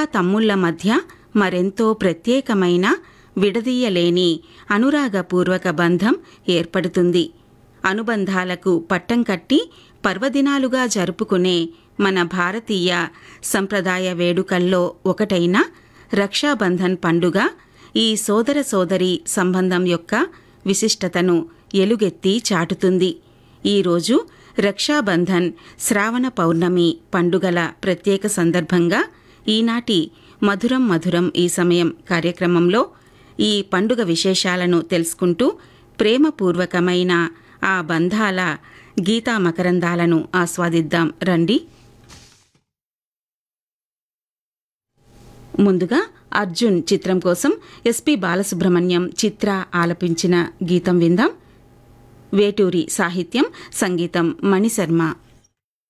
తమ్ముళ్ల మధ్య మరెంతో ప్రత్యేకమైన విడదీయలేని అనురాగపూర్వక బంధం ఏర్పడుతుంది అనుబంధాలకు పట్టం కట్టి పర్వదినాలుగా జరుపుకునే మన భారతీయ సంప్రదాయ వేడుకల్లో ఒకటైన రక్షాబంధన్ పండుగ ఈ సోదర సోదరి సంబంధం యొక్క విశిష్టతను ఎలుగెత్తి చాటుతుంది ఈరోజు రక్షాబంధన్ శ్రావణ పౌర్ణమి పండుగల ప్రత్యేక సందర్భంగా ఈనాటి మధురం మధురం ఈ సమయం కార్యక్రమంలో ఈ పండుగ విశేషాలను తెలుసుకుంటూ ప్రేమపూర్వకమైన ఆ బంధాల గీతా మకరందాలను ఆస్వాదిద్దాం రండి ముందుగా అర్జున్ చిత్రం కోసం ఎస్పి బాలసుబ్రహ్మణ్యం చిత్ర ఆలపించిన గీతం విందాం వేటూరి సాహిత్యం సంగీతం మణిశర్మ